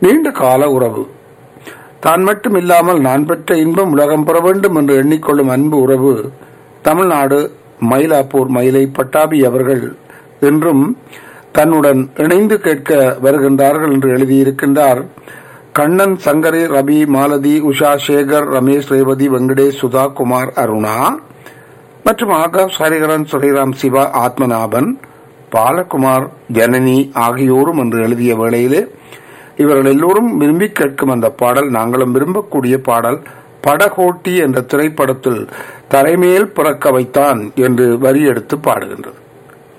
நீண்ட கால உறவு தான் மட்டும் இல்லாமல் நான் பெற்ற இன்பம் உலகம் பெற வேண்டும் என்று எண்ணிக்கொள்ளும் அன்பு உறவு தமிழ்நாடு மயிலாப்பூர் மயிலை பட்டாபி அவர்கள் என்றும் தன்னுடன் இணைந்து கேட்க வருகின்றார்கள் என்று எழுதியிருக்கின்றார் கண்ணன் சங்கரி ரவி மாலதி உஷா சேகர் ரமேஷ் ரேவதி வெங்கடேஷ் சுதா குமார் அருணா மற்றும் ஆகாஷ் ஹரிகரன் ஸ்ரீராம் சிவா ஆத்மநாபன் பாலகுமார் ஜனனி ஆகியோரும் என்று எழுதிய வேளையிலே இவர்கள் எல்லோரும் விரும்பி கேட்கும் அந்த பாடல் நாங்களும் விரும்பக்கூடிய பாடல் படகோட்டி என்ற திரைப்படத்தில் தலைமேல் பிறக்க வைத்தான் என்று வரி எடுத்து பாடுகின்றது